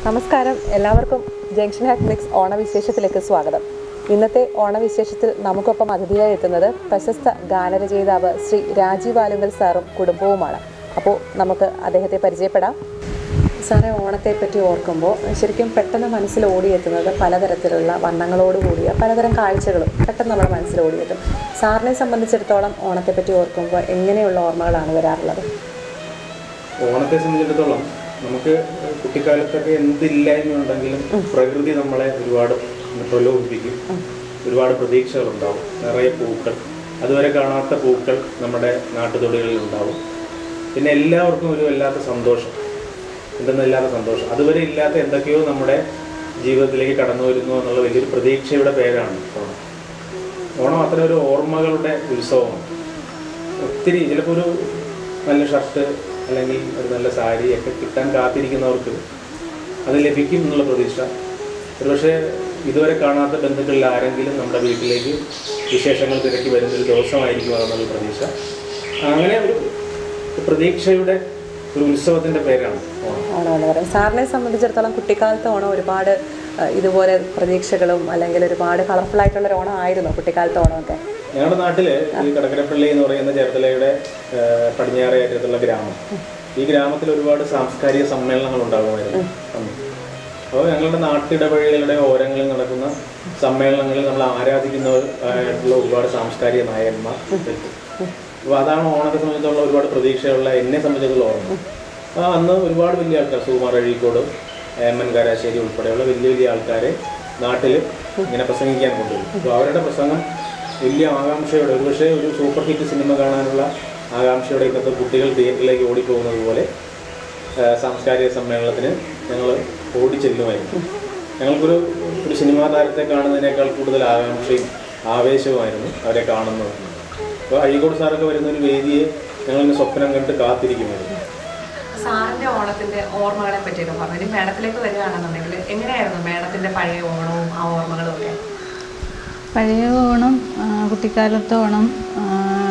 നമസ്കാരം എല്ലാവർക്കും junction hack mix ഓണവിശേഷത്തിലേക്ക് സ്വാഗതം ഇന്നത്തെ ഓണവിശേഷത്തിൽ നമുക്കൊപ്പം അതിഥിയായി എത്തുന്നത് പ്രശസ്ത ഗാനരചയിതാവ് ശ്രീ രാജീവ് ആലുങ്കൽ സാറും കുടുംബവുമാണ് അപ്പോൾ നമുക്ക് അദ്ദേഹത്തെ പരിചയപ്പെടാം സാറെ ഓണത്തെ പറ്റി ഓർക്കുമ്പോൾ ശരിക്കും പെട്ടെന്ന് മനസ്സിൽ ഓടിയെത്തുന്നത് പലതരത്തിലുള്ള വർണ്ണങ്ങളോട് കൂടിയ പലതരം കാഴ്ചകളും പെട്ടെന്ന് നമ്മുടെ മനസ്സിൽ ഓടിയെത്തും സാറിനെ സംബന്ധിച്ചിടത്തോളം ഓണത്തെ പറ്റി ഓർക്കുമ്പോൾ എങ്ങനെയുള്ള ഓർമ്മകളാണ് വരാറുള്ളത് ഓണത്തെ സംബന്ധിച്ചിടത്തോളം നമുക്ക് കുട്ടിക്കാലത്തൊക്കെ എന്തില്ലായ്മ ഉണ്ടെങ്കിലും പ്രകൃതി നമ്മളെ ഒരുപാട് പ്രലോഭിപ്പിക്കും ഒരുപാട് പ്രതീക്ഷകളുണ്ടാവും നിറയെ പൂക്കൾ അതുവരെ കാണാത്ത പൂക്കൾ നമ്മുടെ നാട്ടുതൊടികളിൽ ഉണ്ടാവും പിന്നെ എല്ലാവർക്കും ഒരു വല്ലാത്ത സന്തോഷം എന്തെന്നില്ലാത്ത സന്തോഷം അതുവരെ ഇല്ലാത്ത എന്തൊക്കെയോ നമ്മുടെ ജീവിതത്തിലേക്ക് കടന്നു വരുന്നു എന്നുള്ള വലിയൊരു പ്രതീക്ഷയുടെ പേരാണ് ഓണം ഓണം അത്ര ഒരു ഓർമ്മകളുടെ ഉത്സവമാണ് ഒത്തിരി ചിലപ്പോൾ ഒരു നല്ല ഷർട്ട് അല്ലെങ്കിൽ ഒരു നല്ല സാരി ഒക്കെ കിട്ടാൻ കാത്തിരിക്കുന്നവർക്ക് അത് ലഭിക്കും എന്നുള്ള പ്രതീക്ഷ ഒരുപക്ഷെ ഇതുവരെ കാണാത്ത ബന്ധുക്കളിൽ ആരെങ്കിലും നമ്മുടെ വീട്ടിലേക്ക് വിശേഷങ്ങൾ തിരക്കി വരുന്നൊരു ദിവസമായിരിക്കും അതെന്നുള്ള പ്രതീക്ഷ അങ്ങനെ ഒരു പ്രതീക്ഷയുടെ ഒരു ഉത്സവത്തിൻ്റെ പേരാണ് ഓണം ഓണം എന്ന് പറയും സാറിനെ സംബന്ധിച്ചിടത്തോളം കുട്ടിക്കാലത്തെ ഓണം ഒരുപാട് അഹ്, ഇതുപോലെ പ്രതീക്ഷകളും അല്ലെങ്കിൽ ഒരുപാട് കളർഫുൾ ആയിട്ടുള്ള ഒരു ഓണം ആയിരുന്നു കുട്ടിക്കാലത്തെ ഓണമൊക്കെ ഞങ്ങളുടെ നാട്ടില് ഈ കടക്കരപ്പള്ളി എന്ന് പറയുന്ന ചേർത്തലയുടെ ഏഹ്, പടിഞ്ഞാറേ അറ്റത്തുള്ള ഗ്രാമം ഈ ഗ്രാമത്തിൽ ഒരുപാട് സാംസ്കാരിക സമ്മേളനങ്ങൾ ഉണ്ടാകുമായിരുന്നു അന്ന്. അപ്പോൾ ഞങ്ങളുടെ നാട്ടിടവഴികളുടെ ഓരങ്ങളിൽ നടക്കുന്ന സമ്മേളനങ്ങളിൽ നമ്മൾ ആരാധിക്കുന്നവരായിട്ടുള്ള ഒരുപാട് സാംസ്കാരിക നായകന്മാർ എത്തും അപ്പോൾ അതാണ് ഓണത്തെ സംബന്ധിച്ചുള്ള ഒരുപാട് പ്രതീക്ഷയുള്ള എന്നെ സംബന്ധിച്ചുള്ള ഓർമ്മ അപ്പോൾ അന്ന് ഒരുപാട് വലിയ ആൾക്കാർ സുകുമാർ അഴീക്കോട് എം എൻ കാരാശ്ശേരി ഉൾപ്പെടെയുള്ള വലിയ വലിയ ആൾക്കാരെ നാട്ടിൽ ഇങ്ങനെ പ്രസംഗിക്കാൻ കൊണ്ടുവരും അപ്പോൾ അവരുടെ പ്രസംഗം വലിയ ആകാംക്ഷയോടെ ഒരുപക്ഷെ ഒരു സൂപ്പർ ഹിറ്റ് സിനിമ കാണാനുള്ള ആകാംക്ഷയോടെ ഇന്നത്തെ കുട്ടികൾ തിയേറ്ററിലേക്ക് ഓടിപ്പോകുന്നത് പോലെ ആ, സാംസ്കാരിക സമ്മേളനത്തിന് ഞങ്ങൾ ഓടിച്ചെല്ലുമായിരുന്നു ഞങ്ങൾക്കൊരു ഒരു സിനിമാ താരത്തെ കാണുന്നതിനേക്കാൾ കൂടുതൽ ആകാംക്ഷയും ആവേശവുമായിരുന്നു അവരെ കാണുന്നത് അപ്പോൾ അഴീക്കോട് സാറൊക്കെ വരുന്ന ഒരു വേദിയെ ഞങ്ങളിങ്ങനെ സ്വപ്നം കണ്ട് കാത്തിരിക്കുമായിരുന്നു സാറിന്റെ ഓണത്തിന്റെ ഓർമ്മകളെ പറ്റിയൊക്കെ പറഞ്ഞു ഇനി മേഡത്തിലേക്ക് വരികയാണെന്നുണ്ടെങ്കിൽ എങ്ങനെയായിരുന്നു മേഡത്തിന്റെ പഴയ ഓണവും ആ ഓർമ്മകളും ഒക്കെ പഴയ ഓണം ആ, കുട്ടിക്കാലത്തെ ഓണം ആ,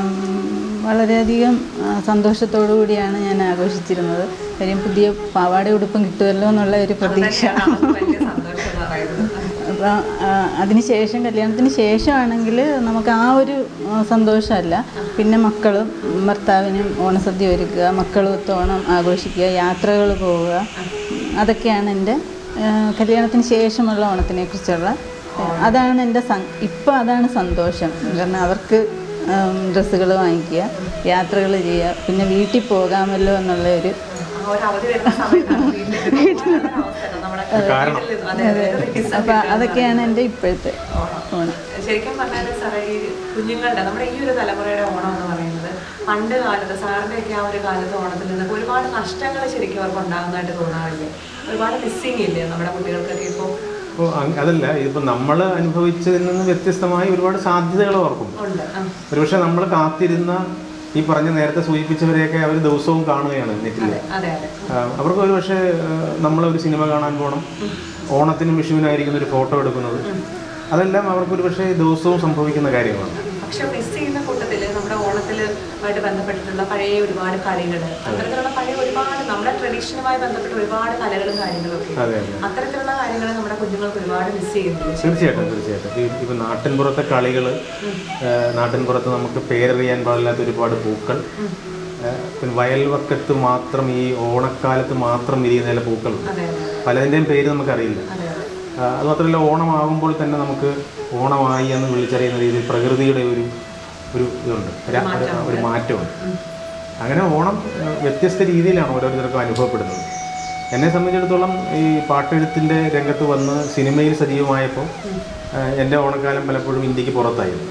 വളരെയധികം ആ, സന്തോഷത്തോടു കൂടിയാണ് ഞാൻ ആഘോഷിച്ചിരുന്നത് കാര്യം പുതിയ പാവാട ഉടുപ്പും കിട്ടുമല്ലോ എന്നുള്ള ഒരു പ്രതീക്ഷ തന്നെയാണ് നമുക്ക് വലിയ സന്തോഷം എന്ന് പറയുന്നത് അപ്പോൾ അതിന് ശേഷം കല്യാണത്തിന് ശേഷമാണെങ്കിൽ നമുക്ക് ആ ഒരു ആ, സന്തോഷമല്ല പിന്നെ മക്കളും ഭർത്താവിനും ഓണസദ്യ ഒരുക്കുക മക്കളുമൊത്ത് ഓണം ആഘോഷിക്കുക യാത്രകൾ പോവുക അതൊക്കെയാണ് എൻ്റെ ആ, കല്യാണത്തിന് ശേഷമുള്ള ഓണത്തിനെ കുറിച്ചുള്ള അതാണ് എൻ്റെ സം ഇപ്പോൾ അതാണ് സന്തോഷം കാരണം അവർക്ക് ഡ്രസ്സുകൾ വാങ്ങിക്കുക യാത്രകൾ ചെയ്യുക പിന്നെ വീട്ടിൽ പോകാമല്ലോ എന്നുള്ള ഒരു ആ ഒരു അവധി വരുന്ന സമയത്താണ് വീട്ടിലേക്ക് പോകാനുള്ള അവസരം നമ്മുടെ കാരണം. വീട്ടിൽ നിന്ന്. അതെ, അതെ, അതെ, kiss അപ്പോൾ ഒക്കെ അതൊക്കെയാണ് എൻ്റെ ഇപ്പോഴത്തെ ഓണം ശരിക്കും പറഞ്ഞാൽ സാറേ ഈ കുഞ്ഞുങ്ങളുടെ നമ്മുടെ ഈ ഒരു തലമുറയുടെ ഓണം എന്ന് പറയുന്നത് പണ്ട് കാലത്ത് സാറിന്റെ ഒക്കെ ആ ഒരു കാലത്ത് ഓണത്തിൽ നിന്നൊക്കെ ഒരുപാട് നഷ്ടങ്ങൾ ശരിക്കും അവർക്ക് ഉണ്ടാകുന്നതായിട്ട് തോന്നാറില്ലേ ഒരുപാട് മിസ്സിങ് ഇല്ലേ നമ്മുടെ കുട്ടികൾക്കൊക്കെ ഇപ്പോൾ അപ്പോൾ അതല്ല ഇതിപ്പോൾ നമ്മൾ അനുഭവിച്ചതിൽ നിന്ന് വ്യത്യസ്തമായി ഒരുപാട് സാധ്യതകൾ ഓർക്കും ഉണ്ട് ആ. ഒരുപക്ഷെ നമ്മൾ കാത്തിരുന്ന ഈ പറഞ്ഞ നേരത്തെ സൂചിപ്പിച്ചവരെയൊക്കെ അവർ ദിവസവും കാണുകയാണ് നെറ്റിൽ അതെ അതെ അവർക്ക് ഒരു പക്ഷേ നമ്മളൊരു സിനിമ കാണാൻ പോകണം ഓണത്തിനും വിഷുവിനായിരിക്കുന്ന ഒരു ഫോട്ടോ എടുക്കുന്നത് അതെല്ലാം അവർക്ക് ഒരു പക്ഷേ ദിവസവും സംഭവിക്കുന്ന കാര്യങ്ങളാണ് പക്ഷെ മിസ് ചെയ്യുന്ന കൂട്ടത്തിൽ നമ്മുടെ ഓണത്തിലുമായിട്ട് ബന്ധപ്പെട്ടിട്ടുള്ള പഴയ ഒരുപാട് കളികൾ അത്തരത്തിലുള്ള പഴയ ഒരുപാട് നമ്മുടെ ട്രഡീഷനുമായി ബന്ധപ്പെട്ട ഒരുപാട് കലകളും കാര്യങ്ങളും ഒക്കെ അതെ അതെ അത്തരത്തിലുള്ള കാര്യങ്ങൾ നമ്മുടെ കുഞ്ഞുങ്ങൾക്ക് ഒരുപാട് മിസ് ചെയ്യുന്നുണ്ട് തീർച്ചയായിട്ടും തീർച്ചയായിട്ടും ഈ ഇപ്പം നാട്ടിൻപുറത്തെ കളികൾ നാട്ടിൻപുറത്ത് നമുക്ക് പേരറിയാൻ പാടില്ലാത്ത ഒരുപാട് പൂക്കൾ ഏഹ്, പിന്നെ വയൽവക്കത്ത് മാത്രം ഈ ഓണക്കാലത്ത് മാത്രം വിരിയുന്ന ചില പൂക്കളുണ്ട് അതെ അതെ പലതിൻ്റെയും പേര് നമുക്കറിയില്ല അതെ അതെ ആ, അത് മാത്രമല്ല ഓണമാകുമ്പോൾ തന്നെ നമുക്ക് ഓണമായി എന്ന് വിളിച്ചറിയുന്ന രീതിയിൽ പ്രകൃതിയുടെ ഒരു ഒരു ഇതുണ്ട് ഒരു- ഒരു- ഒരു മാറ്റമുണ്ട് അങ്ങനെ ഓണം ആ, വ്യത്യസ്ത രീതിയിലാണ് ഓരോരുത്തർക്കും അനുഭവപ്പെടുന്നത് എന്നെ സംബന്ധിച്ചിടത്തോളം ഈ പാട്ടെഴുത്തിൻ്റെ രംഗത്ത് വന്ന് സിനിമയിൽ സജീവമായപ്പോൾ ആ, എൻ്റെ ഓണക്കാലം പലപ്പോഴും ഇന്ത്യക്ക് പുറത്തായിരുന്നു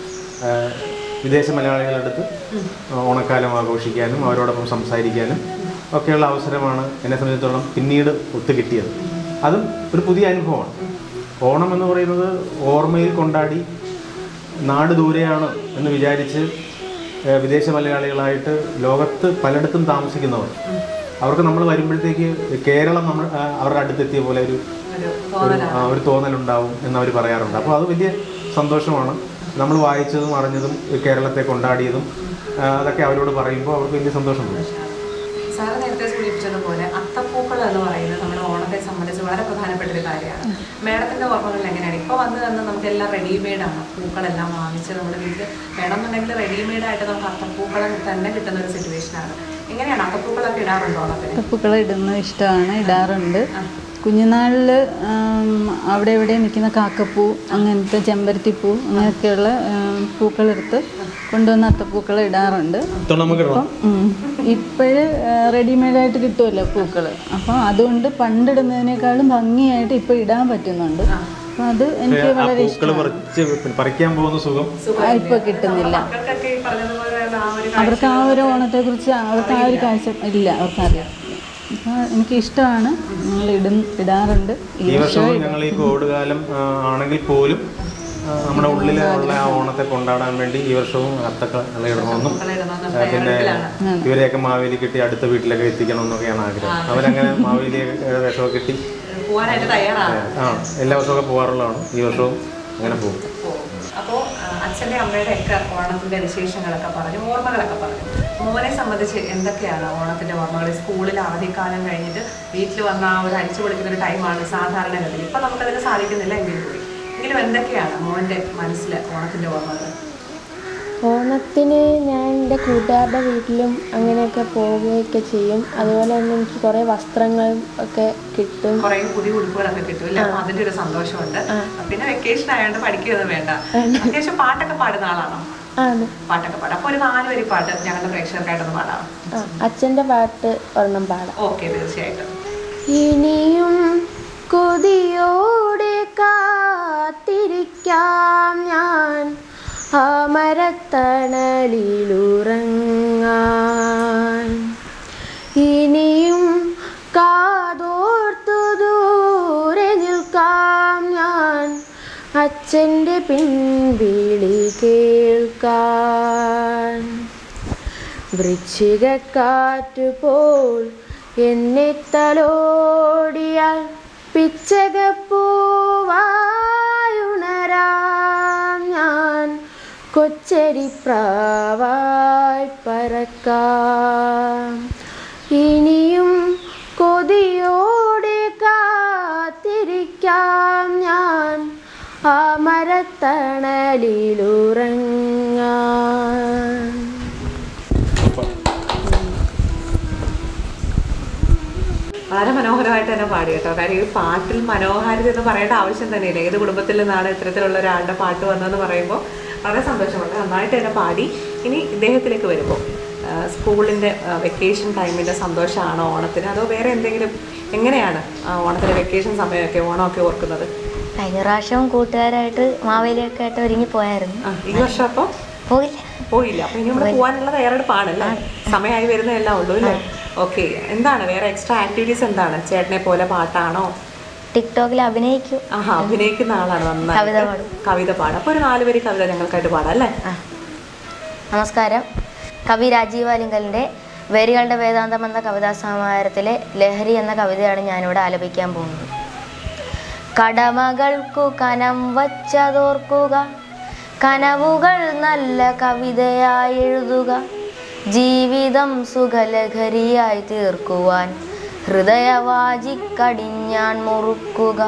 ആ, വിദേശ മലയാളികളടുത്ത് ഓണക്കാലം ആഘോഷിക്കാനും അവരോടൊപ്പം സംസാരിക്കാനും ഒക്കെയുള്ള അവസരമാണ് എന്നെ സംബന്ധിച്ചിടത്തോളം പിന്നീട് ഒത്തു കിട്ടിയത് അതും ഒരു പുതിയ അനുഭവമാണ് ഓണം എന്ന് പറയുന്നത് ഓർമ്മയിൽ കൊണ്ടാടി നാട് ദൂരെയാണ് എന്ന് വിചാരിച്ച് ഏഹ്, വിദേശ മലയാളികളായിട്ട് ലോകത്ത് പലയിടത്തും താമസിക്കുന്നവർ അവർക്ക് നമ്മൾ വരുമ്പോഴത്തേക്ക് കേരളം നമ്മൾ ആ, അവരുടെ അടുത്തെത്തിയ പോലെ ഒരു ഒരു ഒരു ആ, ഒരു തോന്നലുണ്ടാവും എന്ന് അവർ പറയാറുണ്ട് അപ്പോൾ അത് വലിയ സന്തോഷമാണ് നമ്മൾ വായിച്ചതും അറിഞ്ഞതും കേരളത്തെ കൊണ്ടാടിയതും ആ, അതൊക്കെ അവരോട് പറയുമ്പോൾ അവർക്ക് വലിയ സന്തോഷം തോന്നും സാറ് നേരത്തെ സൂചിപ്പിച്ചതുപോലെ അത്തപ്പൂക്കൾ എന്ന് പറയുന്നത് നമ്മുടെ ഓണത്തെ സംബന്ധിച്ച് വളരെ പ്രധാനപ്പെട്ട ഒരു കാര്യമാണ് മേഡത്തിന്റെ ഓർമ്മകളിൽ എങ്ങനെയാണ് ഇപ്പൊ വന്ന് തന്നെ നമുക്ക് എല്ലാം റെഡിമെയ്ഡ് ആണ് പൂക്കളെല്ലാം വാങ്ങിച്ച് നമ്മുടെ വീട്ടിൽ വേണമെന്നുണ്ടെങ്കിൽ റെഡിമെയ്ഡ് ആയിട്ട് നമുക്ക് അത്തപ്പൂക്കളം തന്നെ കിട്ടുന്ന ഒരു സിറ്റുവേഷൻ ആണ് എങ്ങനെയാണ് അത്തപ്പൂക്കളൊക്കെ ഇടാറുണ്ടോ ഓണത്തിന് പൂക്കൾ ഇടുന്നത് ഇഷ്ടമാണ് ഇടാറുണ്ട് കുഞ്ഞുനാളിൽ അവിടെ ഇവിടെ നിൽക്കുന്ന കാക്കപ്പൂ അങ്ങനത്തെ ചെമ്പരത്തിപ്പൂ അങ്ങനെയൊക്കെയുള്ള പൂക്കളെടുത്ത് കൊണ്ടുവന്ന് അത്തപ്പൂക്കൾ ഇടാറുണ്ട് ഇത്തവണ നമുക്ക് ഇടണം ഇപ്പോഴ് റെഡിമെയ്ഡായിട്ട് കിട്ടുമല്ലോ പൂക്കൾ അപ്പോൾ അതുകൊണ്ട് പണ്ടിടുന്നതിനേക്കാളും ഭംഗിയായിട്ട് ഇപ്പോൾ ഇടാൻ പറ്റുന്നുണ്ട് അപ്പോൾ അത് എനിക്ക് ആ വളരെ പൂക്കൾ പറിച്ച് പറിക്കാൻ പോകുന്ന സുഖം ഇപ്പോൾ കിട്ടുന്നില്ല മക്കൾക്കൊക്കെ ഈ പറഞ്ഞതുപോലെ ആ ഒരു അവർക്ക് ആ ഒരു ഓണത്തെക്കുറിച്ച് അവർക്ക് ആ ഒരു കാഴ്ച ഇല്ല അവർക്കറിയാം അപ്പോൾ എനിക്ക് ഇഷ്ടമാണ് ഞങ്ങൾ ഇടും ഇടാറുണ്ട് ഈ ഈ വർഷവും ഞങ്ങൾ ഈ കോവിഡ് കാലം ആ, ആണെങ്കിൽ പോലും ആ, നമ്മുടെ ഉള്ളിൽ ഉള്ള ആ ഓണത്തെ കൊണ്ടാടാൻ വേണ്ടി ഈ വർഷവും അത്തക്കള ഇടണമെന്നും ഇടണമെന്നുള്ള ആ, പിന്നെ ഇവരെയൊക്കെ മാവേലി കിട്ടി അടുത്ത വീട്ടിലൊക്കെ എത്തിക്കണം എന്നൊക്കെയാണ് ആഗ്രഹം അവരങ്ങനെ മാവേലിയെ വേഷമൊക്കെ കിട്ടി പോവാനായിട്ട് തയ്യാറാണ് ആ എല്ലാ വർഷമൊക്കെ പോകാറുള്ളതാണ് ഈ വർഷവും അങ്ങനെ പോകും അപ്പോൾ അച്ഛൻ്റെ അമ്മയുടെ ഒക്കെ ഓണത്തിന്റെ വിശേഷങ്ങളൊക്കെ പറഞ്ഞു ഓർമ്മകളൊക്കെ പറഞ്ഞു മോനെ സംബന്ധിച്ച് എന്തൊക്കെയാണ് ഓണത്തിന്റെ ഓർമ്മകൾ സ്കൂളിൽ അവധിക്കാലം കഴിഞ്ഞിട്ട് വീട്ടിൽ വന്ന ആ ഒരു അടിച്ചു പൊളിക്കുന്ന ഒരു ടൈമാണ് സാധാരണഗതിയിൽ ഇപ്പം നമുക്കതിന് സാധിക്കുന്നില്ല എങ്കിൽ കൂടി എങ്കിലും എന്തൊക്കെയാണ് മോന്റെ മനസ്സിൽ ഓണത്തിന്റെ ഓർമ്മകൾ ഓണത്തിന് ഞാൻ എൻ്റെ കൂട്ടുകാരുടെ വീട്ടിലും അങ്ങനെയൊക്കെ പോവുകയൊക്കെ ചെയ്യും അതുപോലെ തന്നെ എനിക്ക് കുറേ വസ്ത്രങ്ങളും ഒക്കെ കിട്ടും കുറേ പുതിയ ഉടുപ്പുകളൊക്കെ കിട്ടും അല്ലേ അപ്പൊ അതിന്റെ ഒരു സന്തോഷമുണ്ട് പിന്നെ വെക്കേഷൻ ആയതുകൊണ്ട് പഠിക്കുകയൊന്നും വേണ്ട അത്യാവശ്യം പാട്ടൊക്കെ പാടുന്ന ആളാണോ ആണ് പാട്ടൊക്കെ പാടാം അപ്പോൾ ഒരു നാല് വരി പാട്ട് ഞങ്ങളുടെ പ്രേക്ഷകർക്കായിട്ടൊന്ന് പാടാം ആ അച്ഛൻ്റെ പാട്ട് ഒരെണ്ണം പാടാം ഓക്കെ തീർച്ചയായിട്ടും ഇനിയും കൊതിയോടെ കാത്തിരിക്കാം ഞാൻ ആ മരത്തണലിലുറങ്ങാൻ ഇനിയും കാതോർത്തു ദൂരെ നിൽക്കാം ഞാൻ അച്ഛൻ്റെ പിൻവിളി കേൾക്കാൻ വൃശ്ചികക്കാറ്റ് പോൽ എന്നെ തലോടിയാൽ പിച്ചകപ്പൂവായുണരാം ഞാൻ കൊച്ചരിപ്രാവായി പറക്കാം ഇനിയും കൊതിയോടെ കാത്തിരിക്കാം ഞാൻ ആ മരത്തണലിലുറങ്ങാൻ വളരെ മനോഹരമായിട്ട് തന്നെ പാടി കേട്ടോ കാര്യം ഈ പാട്ടിൽ മനോഹാരിത എന്ന് പറയേണ്ട ആവശ്യം തന്നെയില്ല ഏത് കുടുംബത്തിൽ നിന്നാണ് ഇത്തരത്തിലുള്ള ഒരാളുടെ പാട്ട് വന്നതെന്ന് പറയുമ്പോൾ വളരെ സന്തോഷമുണ്ട് നന്നായിട്ട് തന്നെ പാടി ഇനി ഇദ്ദേഹത്തിലേക്ക് വരുമ്പോൾ സ്കൂളിൻ്റെ വെക്കേഷൻ ടൈമിൻ്റെ സന്തോഷമാണോ ഓണത്തിന് അതോ വേറെ എന്തെങ്കിലും എങ്ങനെയാണ് ആ, ഓണത്തിന് വെക്കേഷൻ സമയമൊക്കെ ഓണമൊക്കെ ഓർക്കുന്നത് കഴിഞ്ഞ പ്രാവശ്യം കൂട്ടുകാരായിട്ട് മാവേലിയൊക്കെ ആയിട്ട് ഒരുങ്ങി പോയായിരുന്നു ആ, ഈ വർഷം അപ്പോൾ പോയില്ല പോയില്ല അപ്പൊ ഇനി ഇവിടെ പോകാനുള്ള തയ്യാറെടുപ്പാണല്ലേ സമയമായി വരുന്നതല്ല ഉള്ളൂ അല്ലേ ഓക്കെ എന്താണ് വേറെ എക്സ്ട്രാ ആക്ടിവിറ്റീസ് എന്താണ് ചേട്ടനെ പോലെ പാട്ടാണോ ടിക്ടോക്കിൽ അഭിനയിക്കും ആഹാ അഭിനയിക്കുന്ന ആളാണ് നന്നായി കവിത പാടും. കവിത പാടും അപ്പൊ ഒരു നാല് വരി കവിത ഞങ്ങൾക്കായിട്ട് പാടാം അല്ലേ നമസ്കാരം കവി രാജീവ് ആലിങ്കലിൻ്റെ വേരുകളുടെ വേദാന്തം എന്ന കവിതാ സമാഹാരത്തിലെ ലഹരി എന്ന കവിതയാണ് ഞാനിവിടെ ആലപിക്കാൻ പോകുന്നത് കടമകൾക്കു കനം വച്ചതോർക്കുക കനവുകൾ നല്ല കവിതയായി എഴുതുക ജീവിതം സുഖലഹരിയായി തീർക്കുവാൻ ഹൃദയവാചിക്കടിഞ്ഞാൻ മുറുക്കുക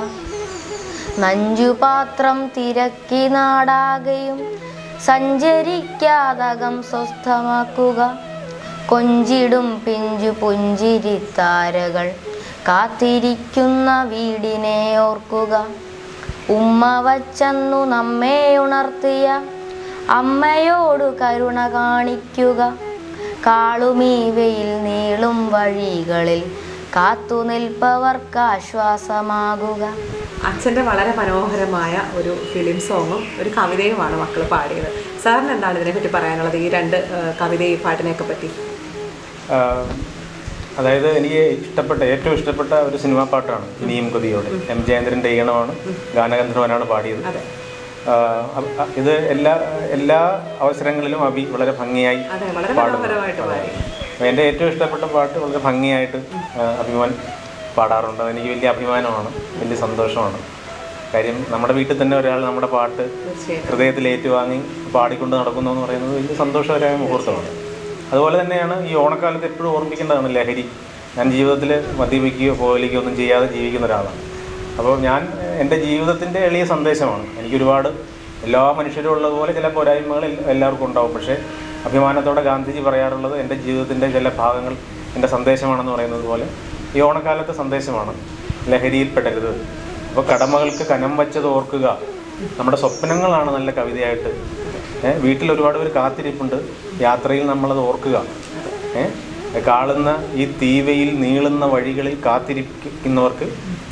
നഞ്ചുപാത്രം തിരക്കി നാടാകെയും സഞ്ചരിക്കാതകം സ്വസ്ഥമാക്കുക കൊഞ്ചിടും പിഞ്ചു പുഞ്ചിരിത്താരകൾ കാത്തിരിക്കുന്ന വീടിനെ ഓർക്കുക ഉമ്മ വച്ചന്നു നമ്മെ ഉണർത്തിയ അമ്മയോടു കരുണ കാണിക്കുക കാളുമീ വെയിൽ നീളും വഴികളിൽ കാത്തു നിൽപ്പവർക്ക് ആശ്വാസമാകുക അച്ഛൻ്റെ വളരെ മനോഹരമായ ഒരു ഫിലിം സോങ്ങും ഒരു കവിതയുമാണ് മക്കൾ പാടിയത് സാറിന് എന്താണ് ഇതിനെപ്പറ്റി പറയാനുള്ളത് ഈ രണ്ട് ആ, കവിതയും പാട്ടിനെയൊക്കെ പറ്റി ആഹ് അതായത് എനിക്ക് ഇഷ്ടപ്പെട്ട ഏറ്റവും ഇഷ്ടപ്പെട്ട ഒരു സിനിമാ പാട്ടാണ് ഇനിയും കൊതിയോടെ എം ജയേന്ദ്രൻ്റെ ഈണമാണ് ഗാനഗന്ധർവനാണ് പാടിയത് അതെ ആഹ് അ- അ- ഇത് എല്ലാ എല്ലാ അവസരങ്ങളിലും അഭി വളരെ ഭംഗിയായി അതെ വളരെ പാടുന്നു. മനോഹരമായിട്ട് പാടി അപ്പോൾ എൻ്റെ ഏറ്റവും ഇഷ്ടപ്പെട്ട പാട്ട് വളരെ ഭംഗിയായിട്ട് ആഹ് അഭിമാൻ പാടാറുണ്ട് അതെനിക്ക് വലിയ അഭിമാനമാണ് വലിയ സന്തോഷമാണ് കാര്യം നമ്മുടെ വീട്ടിൽ തന്നെ ഒരാൾ നമ്മുടെ പാട്ട് തീർച്ചയായും ഹൃദയത്തിൽ ഏറ്റുവാങ്ങി പാടിക്കൊണ്ട് നടക്കുന്നു എന്ന് പറയുന്നത് വലിയ സന്തോഷകരമായ മുഹൂർത്തമാണ് അതുപോലെ തന്നെയാണ് ഈ ഓണക്കാലത്ത് എപ്പോഴും ഓർമ്മിക്കേണ്ടതാണ് ലഹരി ഞാൻ ജീവിതത്തിൽ മദ്യപിക്കുകയോ പോകലിക്കുകയോ ഒന്നും ചെയ്യാതെ ജീവിക്കുന്ന ഒരാളാണ് അപ്പോൾ ഞാൻ എൻ്റെ ജീവിതത്തിൻ്റെ എളിയ സന്ദേശമാണ് എനിക്ക് ഒരുപാട് എല്ലാ മനുഷ്യരും ഉള്ളതുപോലെ ചില പോരായ്മകൾ എൽ- എല്ലാവർക്കും ഉണ്ടാവും പക്ഷേ അഭിമാനത്തോടെ ഗാന്ധിജി പറയാറുള്ളത് എൻ്റെ ജീവിതത്തിൻ്റെ ചില ഭാഗങ്ങൾ എൻ്റെ സന്ദേശമാണെന്ന് പറയുന്നത് പോലെ ഈ ഓണക്കാലത്തെ സന്ദേശമാണ് ലഹരിയിൽപ്പെടരുത് അപ്പോൾ കടമകൾക്ക് കനം വച്ചത് ഓർക്കുക നമ്മുടെ സ്വപ്നങ്ങളാണ് നല്ല കവിതയായിട്ട് ഏ, വീട്ടിൽ ഒരുപാട് പേര് കാത്തിരിപ്പുണ്ട് യാത്രയിൽ നമ്മളത് ഓർക്കുക ഏ, കാളുന്ന ഈ തീവയിൽ നീളുന്ന വഴികളിൽ കാത്തിരിക്കുന്നവർക്ക്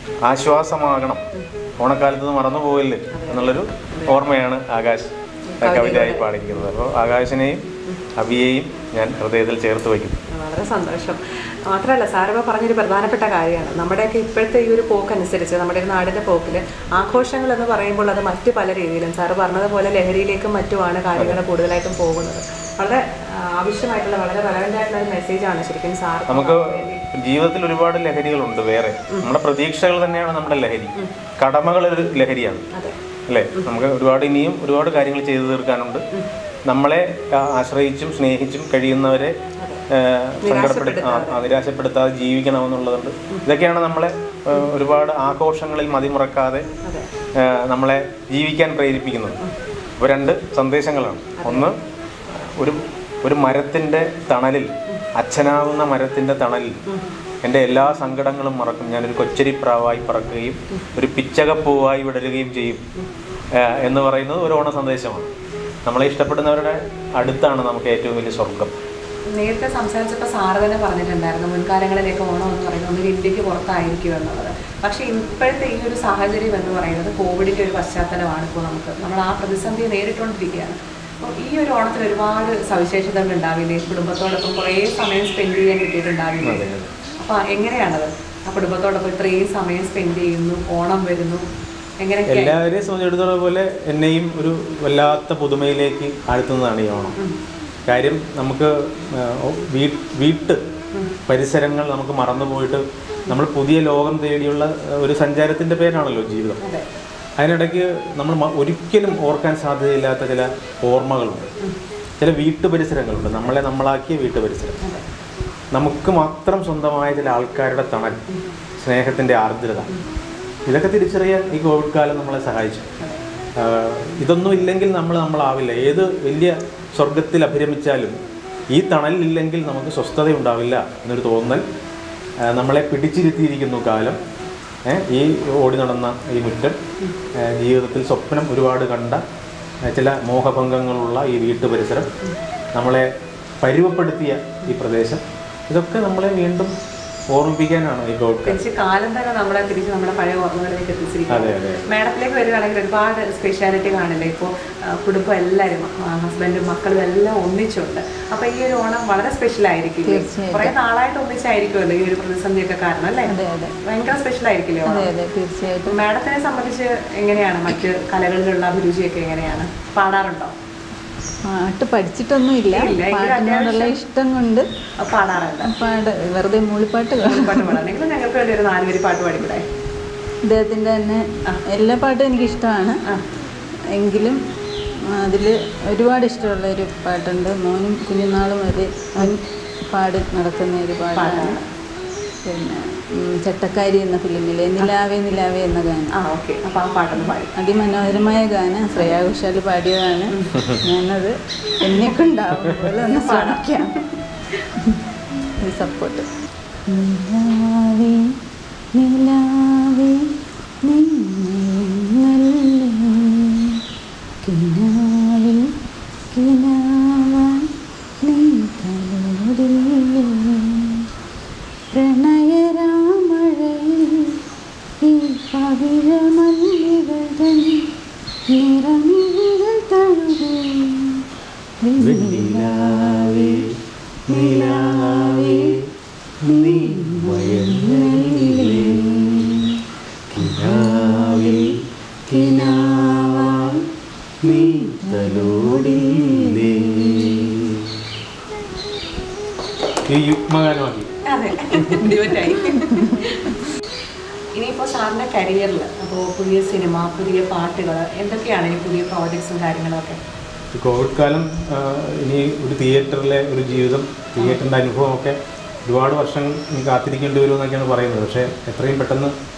ആശ്വാസമാകണം ഓണക്കാലത്ത് ഇത് മറന്നു പോകല്ലേ എന്നുള്ളൊരു ഓർമ്മയാണ് ആകാശ് കവിതയായി പാടിയിരിക്കുന്നത് അപ്പോൾ ആകാശിനെയും അബിയെയും ഞാൻ ഹൃദയത്തിൽ ചേർത്ത് വയ്ക്കുന്നു വളരെ സന്തോഷം മാത്രമല്ല സാറിപ്പോൾ പറഞ്ഞൊരു പ്രധാനപ്പെട്ട കാര്യമാണ് നമ്മുടെയൊക്കെ ഇപ്പോഴത്തെ ഈ ഒരു പോക്കനുസരിച്ച് നമ്മുടെ ഒരു നാടിൻ്റെ പോക്കിൽ ആഘോഷങ്ങൾ എന്ന് പറയുമ്പോൾ അത് മറ്റു പല രീതിയിലും സാറ് പറഞ്ഞതുപോലെ ലഹരിയിലേക്കും മറ്റുമാണ് കാര്യങ്ങൾ കൂടുതലായിട്ടും പോകുന്നത് വളരെ ആ, ആവശ്യമായിട്ടുള്ള വളരെ റെലവൻ്റ് ആയിട്ടുള്ള ഒരു മെസ്സേജാണ് ശരിക്കും സാർ നമുക്ക് ജീവിതത്തിൽ ഒരുപാട് ലഹരികളുണ്ട് വേറെ നമ്മുടെ പ്രതീക്ഷകൾ തന്നെയാണ് നമ്മുടെ ലഹരി കടമകൾ ഒരു ലഹരിയാണ് അതെ അല്ലേ നമുക്ക് ഒരുപാട് ഇനിയും ഒരുപാട് കാര്യങ്ങൾ ചെയ്തു തീർക്കാനുണ്ട് നമ്മളെ ആ- ആശ്രയിച്ചും സ്നേഹിച്ചും കഴിയുന്നവരെ ആ, സങ്കടപ്പെടുത്ത ആ, ആ, നിരാശപ്പെടുത്താതെ ജീവിക്കണമെന്നുള്ളതുണ്ട് ഇതൊക്കെയാണ് നമ്മളെ ആ, ഒരുപാട് ആഘോഷങ്ങളിൽ മതിമുറക്കാതെ ആ, നമ്മളെ ജീവിക്കാൻ പ്രേരിപ്പിക്കുന്നത് അപ്പോൾ രണ്ട് സന്ദേശങ്ങളാണ് ഒന്ന് ഒരു ഒരു മരത്തിൻ്റെ തണലിൽ അച്ഛനാവുന്ന മരത്തിൻ്റെ തണലിൽ എൻ്റെ എല്ലാ സങ്കടങ്ങളും മറക്കും ഞാനൊരു കൊച്ചരിപ്രാവായി പറക്കുകയും ഒരു പിച്ചകപ്പൂവായി വിടരുകയും ചെയ്യും ആ, എന്ന് പറയുന്നത് ഒരു ഓണ സന്ദേശമാണ് നമ്മളെ ഇഷ്ടപ്പെടുന്നവരുടെ അടുത്താണ് നമുക്ക് ഏറ്റവും വലിയ സ്വർഗം നേരത്തെ സംസാരിച്ചപ്പോൾ സാറ് തന്നെ പറഞ്ഞിട്ടുണ്ടായിരുന്നു മുൻകാലങ്ങളിലേക്ക് ഓണം എന്ന് പറയുന്നത് ഒന്ന് ഇന്ത്യക്ക് പുറത്തായിരിക്കും എന്നുള്ളത് പക്ഷേ ഇപ്പോഴത്തെ ഈ ഒരു സാഹചര്യം എന്ന് പറയുന്നത് കോവിഡിൻ്റെ ഒരു പശ്ചാത്തലമാണ് ഇപ്പോൾ നമുക്ക് നമ്മൾ ആ പ്രതിസന്ധി നേരിട്ടുകൊണ്ടിരിക്കുകയാണ് അപ്പോൾ ഈ ഒരു ഓണത്തിന് ഒരുപാട് സവിശേഷതകൾ ഉണ്ടാവില്ലേ കുടുംബത്തോടൊപ്പം കുറേ സമയം സ്പെൻഡ് ചെയ്യാൻ കിട്ടിയിട്ടുണ്ടാവില്ലേ അപ്പോൾ എങ്ങനെയാണത് ആ കുടുംബത്തോടൊപ്പം ഇത്രയും സമയം സ്പെൻഡ് ചെയ്യുന്നു ഓണം വരുന്നു എങ്ങനെയൊക്കെയാണ് എല്ലാവരെയും സംബന്ധിച്ചിടത്തോളം പോലെ എന്നെയും ഒരു വല്ലാത്ത പുതുമയിലേക്ക് ആഴ്ത്തുന്നതാണ് ഈ ഓണം കാര്യം നമുക്ക് ആ, വീ- വീട്ട് പരിസരങ്ങൾ നമുക്ക് മറന്നുപോയിട്ട് നമ്മൾ പുതിയ ലോകം തേടിയുള്ള ആ, ഒരു സഞ്ചാരത്തിൻ്റെ പേരാണല്ലോ ജീവിതം അതെ അതിനിടയ്ക്ക് നമ്മൾ മ- ഒരിക്കലും ഓർക്കാൻ സാധ്യതയില്ലാത്ത ചില ഓർമ്മകളുണ്ട് ചില വീട്ടു പരിസരങ്ങളുണ്ട് നമ്മളെ നമ്മളാക്കിയ വീട്ടു പരിസരം നമുക്ക് മാത്രം സ്വന്തമായ ചില ആൾക്കാരുടെ തണൽ സ്നേഹത്തിൻ്റെ ആർദ്രത ഇതൊക്കെ തിരിച്ചറിയാൻ ഈ കോവിഡ് കാലം നമ്മളെ സഹായിച്ചു ആഹ് ഇതൊന്നും ഇല്ലെങ്കിൽ നമ്മൾ നമ്മളാവില്ല ഏത് വലിയ സ്വർഗത്തിൽ അഭിരമിച്ചാലും ഈ തണലില്ലെങ്കിൽ നമുക്ക് സ്വസ്ഥത ഉണ്ടാവില്ല എന്നൊരു തോന്നൽ ആഹ് നമ്മളെ പിടിച്ചിരുത്തിയിരിക്കുന്നു കാലം ഏഹ് ഈ ഓടി നടന്ന ഈ മുറ്റം ഏഹ് ജീവിതത്തിൽ സ്വപ്നം ഒരുപാട് കണ്ട ഏഹ് ചില മോഹഭംഗങ്ങളുള്ള ഈ വീട്ടു പരിസരം നമ്മളെ പരുവപ്പെടുത്തിയ ഈ പ്രദേശം ഇതൊക്കെ നമ്മളെ വീണ്ടും ഓർമ്മിപ്പിക്കാനാണ് ഈ കോവിഡ് കാലം തിരിച്ച് കാലം തന്നെ നമ്മളെ തിരിച്ച് നമ്മുടെ പഴയ ഓർമ്മകളിലേക്ക് അതെ, എത്തിച്ചിരിക്കുന്നത് അതെ. മേഡത്തിലേക്ക് വരികയാണെങ്കിൽ ഒരുപാട് സ്പെഷ്യാലിറ്റി കാണില്ലേ ഇപ്പോൾ കുടുംബം എല്ലാവരും ഹസ്ബൻഡും മക്കളും എല്ലാം ഒന്നിച്ചുണ്ട് അപ്പൊ ഈ ഒരു ഓണം വളരെ സ്പെഷ്യൽ ആയിരിക്കും തീർച്ചയായിട്ടും. കുറെ നാളായിട്ട് ഒന്നിച്ചായിരിക്കുമല്ലോ ഈ ഒരു പ്രതിസന്ധിയൊക്കെ കാരണം അല്ലേ അതെ അതെ ഭയങ്കര സ്പെഷ്യൽ ആയിരിക്കില്ലേ അതെ ഓണം അതെ തീർച്ചയായിട്ടും മാഡത്തിനെ സംബന്ധിച്ച് എങ്ങനെയാണ് മറ്റ് കലകളിലുള്ള അഭിരുചിയൊക്കെ എങ്ങനെയാണ് പാടാറുണ്ടോ പാട്ട് പഠിച്ചിട്ടൊന്നുമില്ല ഇല്ല, എങ്കിലും പാട്ടിനോടുള്ള ഇഷ്ടം കൊണ്ട് അഹ് പാടാറുണ്ട് പാട് വെറുതെ മൂളിപ്പാട്ട് കാണും പാട്ട് പാടാം നിങ്ങൾ ഞങ്ങൾക്ക് വേണ്ടി ഒരു നാലുപേര് പാട്ട് പാടിക്കൂടെ ഇദ്ദേഹത്തിൻ്റെ തന്നെ എല്ലാ പാട്ടും എനിക്കിഷ്ടമാണ് എങ്കിലും അതിൽ ഒരുപാട് ഇഷ്ടമുള്ള ഒരു പാട്ടുണ്ട് മോനും കുഞ്ഞുനാളും വരെ അവൻ പാടി നടക്കുന്ന ഒരു പാട്ടാണ് പിന്നെ ഉം, ചട്ടക്കാരി എന്ന ഫിലിമിലെ നിലാവേ നിലാവേ എന്ന ഗാനം ആ ഓക്കെ അപ്പൊ ആ പാട്ടൊന്ന് പാടി അതിമനോഹരമായ ഗാനം ശ്രേയാ ഘോഷാൽ പാടിയതാണ് ഞാനത് എന്നെ കൊണ്ടാവുമ്പോൾ ഒന്ന് ശ്രമിക്കാം ഒരു സപ്പോർട്ട് നിലാവേ നിലാവേ നിന്നല്ലേ കിനാവിൽ കിനാവാൻ നീ തലോടില്ലേ പ്രണയരാമഴയിൽ ഈ പവിഴമല്ലികൾ തൻ നിറമിഴികൾ തഴുകും വെണ്ണിലാവേ, നിലാവേ, നീ വയലിലെ കിനാവിൽ കിനാവാൻ നീ തലോടിയില്ലേ. ഈ യുഗ്മഗാനമാക്കി അതെ ഡിവറ്റായി ഇനിയിപ്പോൾ സാറിൻ്റെ കരിയറിൽ അപ്പോൾ പുതിയ സിനിമ പുതിയ പാട്ടുകൾ എന്തൊക്കെയാണ് ഇനി പുതിയ പ്രോജക്ട്സും കാര്യങ്ങളൊക്കെ ഈ കോവിഡ് കാലം ആ, ഇനി ഒരു തിയേറ്ററിലെ ഒരു ജീവിതം തിയേറ്ററിൻ്റെ അനുഭവമൊക്കെ ഒരുപാട് വർഷം ഇനി കാത്തിരിക്കേണ്ടി വരുമെന്നൊക്കെയാണ് പറയുന്നത് പക്ഷേ എത്രയും പെട്ടെന്ന്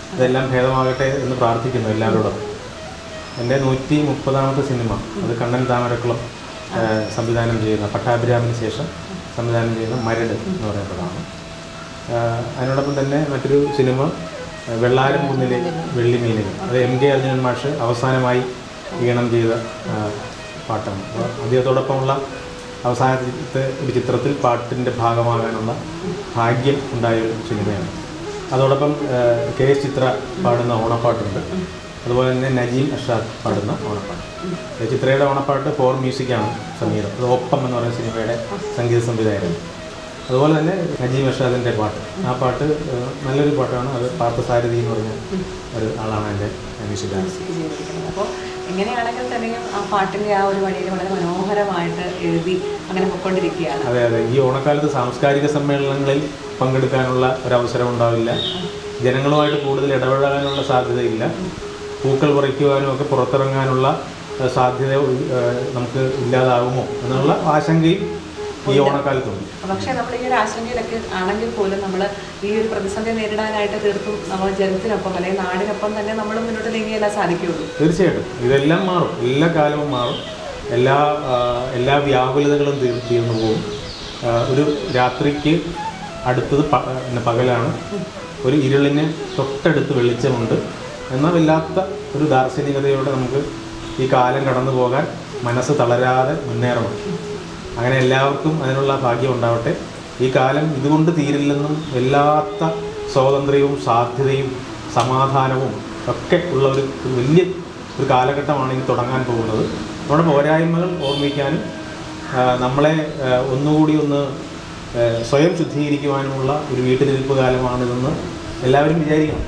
ഇതെല്ലാം ഭേദമാകട്ടെ എന്ന് പ്രാർത്ഥിക്കുന്നു എല്ലാവരോടും എൻ്റെ നൂറ്റി മുപ്പതാമത്തെ സിനിമ അത് കണ്ണൻ താമരക്കുളം ആ, സംവിധാനം ചെയ്യുന്ന പട്ടാഭിരാമിന് ശേഷം സംവിധാനം ചെയ്യുന്ന മരട് എന്ന് പറയുന്നതാണ് അതിനോടൊപ്പം തന്നെ മറ്റൊരു സിനിമ ആ, വെള്ളാരം കുന്നിലെ വെള്ളിമീനുകൾ അത് എം കെ അർജുനൻ മാഷ് അവസാനമായി ഈണം ചെയ്ത ആ, പാട്ടാണ് അപ്പോൾ അദ്ദേഹത്തോടൊപ്പമുള്ള അവസാനത്തെ ഒരു ചിത്രത്തിൽ പാട്ടിൻ്റെ ഭാഗമാകാനുള്ള ഭാഗ്യം ഉണ്ടായ ഒരു സിനിമയാണ് അതോടൊപ്പം ആ, കെ എസ് ചിത്ര പാടുന്ന ഓണപ്പാട്ടുണ്ട് അതുപോലെ തന്നെ നജീം അഷാദ് പാടുന്ന ഓണപ്പാട്ട് ഏ, ചിത്രയുടെ ഓണപ്പാട്ട് ഫോർ മ്യൂസിക്കാണ് സംഗീതം അത് ഒപ്പം എന്ന് പറയുന്ന സിനിമയുടെ സംഗീത സംവിധായകൻ അതുപോലെ തന്നെ നജീം അഷാദിൻ്റെ പാട്ട് ആ പാട്ട് ആ, നല്ലൊരു പാട്ടാണ് അത് പാർത്ഥസാരഥി എന്ന് പറഞ്ഞ ഒരു ആളാണ് എൻ്റെ മ്യൂസിക് ഡാൻസ് ചെയ്തിരിക്കുന്നത് അപ്പോൾ എങ്ങനെയാണെങ്കിൽ തന്നെയും ആ പാട്ടിൻ്റെ ആ ഒരു വഴിയിൽ വളരെ മനോഹരമായിട്ട് എഴുതി അങ്ങനെ പൊയ്ക്കൊണ്ടിരിക്കുകയാണ് അതെ അതെ ഈ ഓണക്കാലത്ത് സാംസ്കാരിക സമ്മേളനങ്ങളിൽ പങ്കെടുക്കാനുള്ള ഒരവസരം ഉണ്ടാവില്ല ജനങ്ങളുമായിട്ട് കൂടുതൽ ഇടപഴകാനുള്ള സാധ്യതയില്ല പൂക്കൾ പറിക്കുവാനും ഒക്കെ പുറത്തിറങ്ങാനുള്ള ഏഹ്, സാധ്യത ഏഹ്, നമുക്ക് ഇല്ലാതാകുമോ എന്നുള്ള ആശങ്കയും ഈ ഓണക്കാലത്തുണ്ട് പക്ഷേ നമ്മൾ ഈ ഒരു ആശങ്കയിലൊക്കെ ആണെങ്കിൽ പോലും നമ്മൾ ഈ ഒരു പ്രതിസന്ധി നേരിടാനായിട്ട് തീർത്തും നമ്മൾ ജനത്തിനൊപ്പം അല്ലെങ്കിൽ നാടിനൊപ്പം തന്നെ നമ്മൾ മുന്നോട്ട് നീങ്ങിയാലേ സാധിക്കുകയുള്ളൂ തീർച്ചയായിട്ടും ഇതെല്ലാം മാറും എല്ലാ കാലവും മാറും എല്ലാ ആ, എല്ലാ വ്യാകുലതകളും തീർ തീർന്നു പോകും ആ, ഒരു രാത്രിക്ക് അടുത്തത് പ- പിന്നെ പകലാണ് ഒരു ഇരുളിന് തൊട്ടടുത്ത് വെളിച്ചമുണ്ട് എന്ന വല്ലാത്ത ഒരു ദാർശനികതയോടെ നമുക്ക് ഈ കാലം കടന്നു പോകാൻ മനസ്സ് തളരാതെ മുന്നേറണം അങ്ങനെ എല്ലാവർക്കും അതിനുള്ള ഭാഗ്യം ഉണ്ടാവട്ടെ ഈ കാലം ഇതുകൊണ്ട് തീരില്ലെന്നും വല്ലാത്ത സ്വാതന്ത്ര്യവും സാധ്യതയും സമാധാനവും ഒക്കെ ഉള്ള ഒരു ഒരു വലിയ ഒരു കാലഘട്ടമാണ് ഇനി തുടങ്ങാൻ പോകുന്നത് നമ്മുടെ പോരായ്മകൾ ഓർമ്മിക്കാനും ആ, നമ്മളെ ആ, ഒന്നുകൂടി ഒന്ന് ആ, സ്വയം ശുദ്ധീകരിക്കുവാനുമുള്ള ഒരു വീട്ടിലിരിപ്പ് കാലമാണിതെന്ന് എല്ലാവരും വിചാരിക്കണം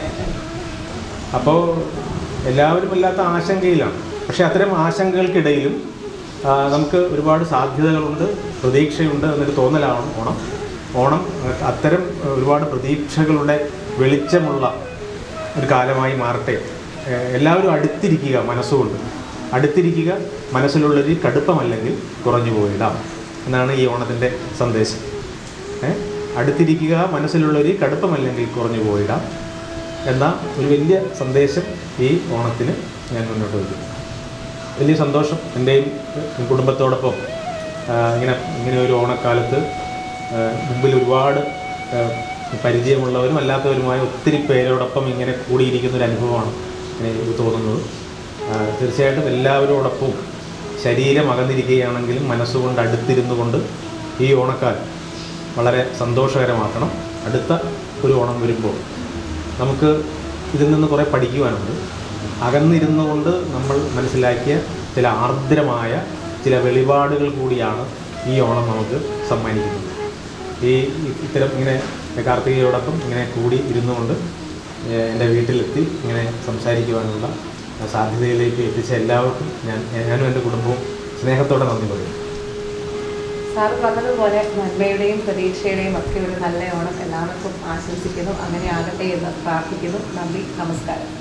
അപ്പോൾ എല്ലാവരും വല്ലാത്ത ആശങ്കയിലാണ് പക്ഷേ അത്തരം ആശങ്കകൾക്കിടയിലും ആ, നമുക്ക് ഒരുപാട് സാധ്യതകളുണ്ട് പ്രതീക്ഷയുണ്ട് എന്നൊരു തോന്നലാണ് ഓണം ഓണം ആ, അത്തരം ആ, ഒരുപാട് പ്രതീക്ഷകളുടെ വെളിച്ചമുള്ള ഒരു കാലമായി മാറട്ടെ ഏ, എല്ലാവരും അടുത്തിരിക്കുക മനസ്സുകൊണ്ട് അടുത്തിരിക്കുക മനസ്സിലുള്ളൊരു കടുപ്പമല്ലെങ്കിൽ കുറഞ്ഞു പോയിടാം എന്നാണ് ഈ ഓണത്തിൻ്റെ സന്ദേശം ഏ? അടുത്തിരിക്കുക മനസ്സിലുള്ളൊരു കടുപ്പമല്ലെങ്കിൽ കുറഞ്ഞു പോയിടാം എന്ന ഒരു വലിയ സന്ദേശം ഈ ഓണത്തിന് ഞാൻ മുന്നോട്ട് വയ്ക്കുന്നു വലിയ സന്തോഷം എൻ്റെയും കുടുംബത്തോടൊപ്പം ആ, ഇങ്ങനെ ഇങ്ങനെ ഒരു ഓണക്കാലത്ത് ആ, മുമ്പിൽ ഒരുപാട് ആ, പരിചയമുള്ളവരും അല്ലാത്തവരുമായ ഒത്തിരി പേരോടൊപ്പം ഇങ്ങനെ കൂടിയിരിക്കുന്ന ഒരു അനുഭവമാണ് എനിക്ക് തോന്നുന്നത് ആ, തീർച്ചയായിട്ടും എല്ലാവരോടൊപ്പവും ശരീരം അകന്നിരിക്കുകയാണെങ്കിലും മനസ്സുകൊണ്ട് അടുത്തിരുന്നു കൊണ്ട് ഈ ഓണക്കാലം വളരെ സന്തോഷകരമാക്കണം അടുത്ത ഒരു ഓണം വരുമ്പോൾ നമുക്ക് ഇതിൽ നിന്ന് കുറേ പഠിക്കുവാനുണ്ട് അകന്നിരുന്നു കൊണ്ട് നമ്മൾ മനസ്സിലാക്കിയ ചില ആർദ്രമായ ചില വെളിപാടുകൾ കൂടിയാണ് ഈ ഓണം നമുക്ക് സമ്മാനിക്കുന്നത് ഈ ഇത്തരം ഇങ്ങനെ കാർത്തികയോടൊപ്പം ഇങ്ങനെ കൂടി ഇരുന്നു കൊണ്ട് ഏഹ് എൻ്റെ വീട്ടിലെത്തി ഇങ്ങനെ സംസാരിക്കുവാനുള്ള സാധ്യതയിലേക്ക് എത്തിച്ച എല്ലാവർക്കും ഞാൻ ഞാനും എൻ്റെ കുടുംബവും സ്നേഹത്തോടെ നന്ദി പറയും സാർ പറഞ്ഞതുപോലെ നന്മയുടെയും പ്രതീക്ഷയുടെയും ഒക്കെ ഒരു നല്ല ഓണം എല്ലാവർക്കും ആശംസിക്കുന്നു അങ്ങനെ ആകട്ടെ എന്ന് പ്രാർത്ഥിക്കുന്നു നന്ദി നമസ്കാരം